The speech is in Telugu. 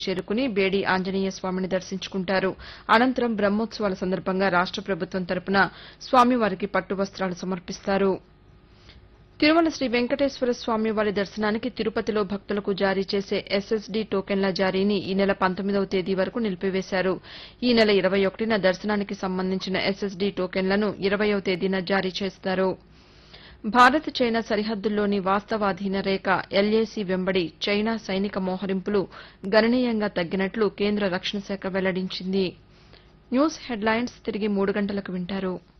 చేరుకుని బేడి ఆంజనేయ స్వామిని దర్శించుకుంటారు అనంతరం బ్రహ్మోత్సవాల సందర్భంగా రాష్ట ప్రభుత్వం తరపున స్వామివారికి పట్టు వస్తాలు సమర్పిస్తారు తిరుమల శ్రీ వెంకటేశ్వర స్వామి వారి దర్శనానికి తిరుపతిలో భక్తులకు జారీ చేసే ఎస్ఎస్డీ టోకెన్ల జారీని ఈ నెల పంతొమ్మిదవ తేదీ వరకు నిలిపివేశారు ఈ నెల ఇరవై ఒకటిన దర్శనానికి సంబంధించిన ఎస్ఎస్డీ టోకెన్లను ఇరవయవ తేదీన జారీ చేస్తారు భారత్ చైనా సరిహద్దుల్లోని వాస్తవాధీన రేఖ ఎల్ఏసీ వెంబడి చైనా సైనిక మోహరింపులు గణనీయంగా తగ్గినట్లు కేంద్ర రక్షణ శాఖ వెల్లడించింది న్యూస్ హెడ్లైన్స్ తిరిగి మూడు గంటలకు వింటారు